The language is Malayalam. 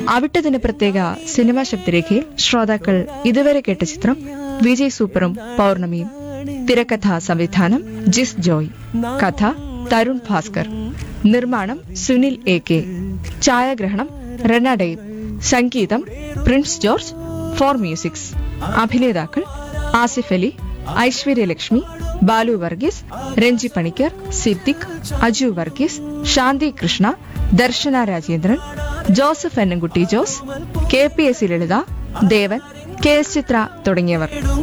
അവിട്ടതിന് പ്രത്യേക സിനിമാ ശബ്ദരേഖയിൽ ശ്രോതാക്കൾ ഇതുവരെ കേട്ട ചിത്രം വിജയ് സൂപ്പറും പൗർണമിയും തിരക്കഥാ സംവിധാനം ജിസ് ജോയ് കഥ തരുൺ ഭാസ്കർ നിർമ്മാണം സുനിൽ എ കെ ഛായാഗ്രഹണം റെനാഡയും സംഗീതം പ്രിൻസ് ജോർജ് ഫോർ മ്യൂസിക്സ് അഭിനേതാക്കൾ Asif Ali Aishwaryalakshmi Balu Varghese Renji Panicker Siddique Aju Varghese Shanthi Krishna Darshana Rajendran Joseph Ennankutty Jose K P S C Lalitha Devan K S Chithra തുടങ്ങിയവർ